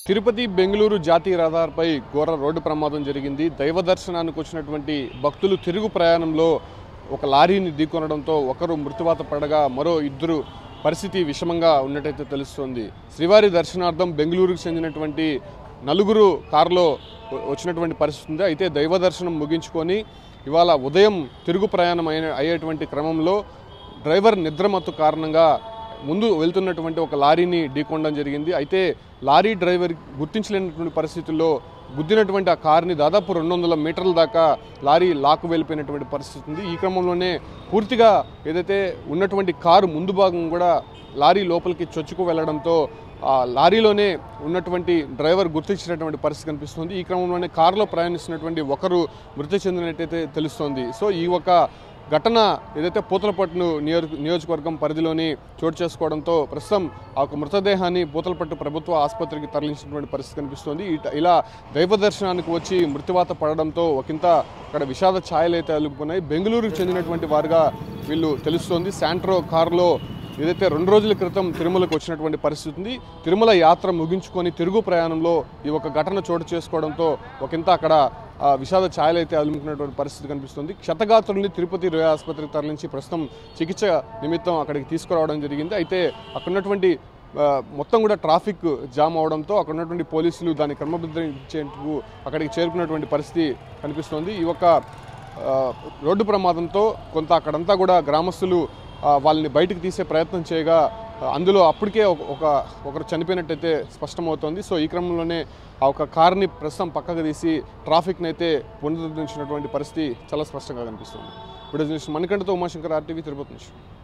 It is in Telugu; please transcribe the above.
తిరుపతి బెంగళూరు జాతీయ రహదారిపై ఘోర రోడ్డు ప్రమాదం జరిగింది దైవ దర్శనానికి వచ్చినటువంటి భక్తులు తిరుగు ప్రయాణంలో ఒక లారీని ఢీకొనడంతో ఒకరు మృత్యువాత పడగా మరో ఇద్దరు పరిస్థితి విషమంగా ఉన్నట్టయితే తెలుస్తోంది శ్రీవారి దర్శనార్థం బెంగళూరుకు చెందినటువంటి నలుగురు కారులో వ- వచ్చినటువంటి పరిస్థితి ఉంది అయితే దైవ దర్శనం ముగించుకొని ఇవాళ ఉదయం తిరుగు ప్రయాణం అయిన అయ్యేటువంటి క్రమంలో డ్రైవర్ నిద్రమత్తు కారణంగా ముందు వెళ్తున్నటువంటి ఒక లారీని ఢీకొనడం జరిగింది అయితే లారీ డ్రైవర్ గుర్తించలేనటువంటి పరిస్థితుల్లో గుద్దినటువంటి ఆ కారుని దాదాపు రెండు వందల మీటర్ల దాకా లారీ లాక్కు వెళ్ళిపోయినటువంటి పరిస్థితి ఉంది ఈ క్రమంలోనే పూర్తిగా ఏదైతే ఉన్నటువంటి కారు ముందు భాగం కూడా లారీ లోపలికి చొచ్చుకు వెళ్ళడంతో ఆ లారీలోనే ఉన్నటువంటి డ్రైవర్ గుర్తించినటువంటి పరిస్థితి కనిపిస్తుంది ఈ క్రమంలోనే కారులో ప్రయాణిస్తున్నటువంటి ఒకరు మృతి చెందినట్టయితే తెలుస్తోంది సో ఈ ఒక ఘటన ఏదైతే పూతలపట్టును నియోజక నియోజకవర్గం పరిధిలోని చోటు చేసుకోవడంతో ప్రస్తుతం ఆ ఒక మృతదేహాన్ని పూతలపట్టు ప్రభుత్వ ఆసుపత్రికి తరలించినటువంటి పరిస్థితి కనిపిస్తోంది ఇట- ఇలా దైవ దర్శనానికి వచ్చి మృత్యువాత పడడంతో ఒకంత అక్కడ విషాద ఛాయలు అయితే అలుపుకున్నాయి బెంగళూరుకు చెందినటువంటి వారుగా వీళ్ళు తెలుస్తోంది శాంట్రో కారులో ఏదైతే రెండు రోజుల క్రితం తిరుమలకు వచ్చినటువంటి పరిస్థితి ఉంది తిరుమల యాత్ర ముగించుకొని తిరుగు ప్రయాణంలో ఈ ఒక ఘటన చోటు చేసుకోవడంతో ఒకంత అక్కడ ఆ, విషాద ఛాయలు అయితే అలుముకున్నటువంటి పరిస్థితి కనిపిస్తుంది క్షతగాత్రుల్ని తిరుపతి రోయ ఆసుపత్రికి తరలించి ప్రస్తుతం చికిత్స నిమిత్తం అక్కడికి తీసుకురావడం జరిగింది అయితే అక్కడ ఉన్నటువంటి ఆ, మొత్తం కూడా ట్రాఫిక్ జామ్ అవడంతో అక్కడ ఉన్నటువంటి పోలీసులు దాన్ని క్రమబద్ధరించేందుకు అక్కడికి చేరుకున్నటువంటి పరిస్థితి కనిపిస్తోంది ఈ యొక్క ఆ, రోడ్డు ప్రమాదంతో కొంత అక్కడంతా కూడా గ్రామస్తులు ఆ, వాళ్ళని బయటకు తీసే ప్రయత్నం చేయగా ఆ, అందులో అప్పటికే ఒక- ఒక ఒకరు చనిపోయినట్టయితే స్పష్టమవుతోంది సో ఈ క్రమంలోనే ఆ ఒక కార్ని ప్రస్తుతం పక్కకు తీసి ట్రాఫిక్ని అయితే పునరుద్ధరించినటువంటి పరిస్థితి చాలా స్పష్టంగా కనిపిస్తుంది ఇప్పుడు మణికంఠతో ఉమాశంకర్ ఆర్టీవీ తిరుపతి నుంచి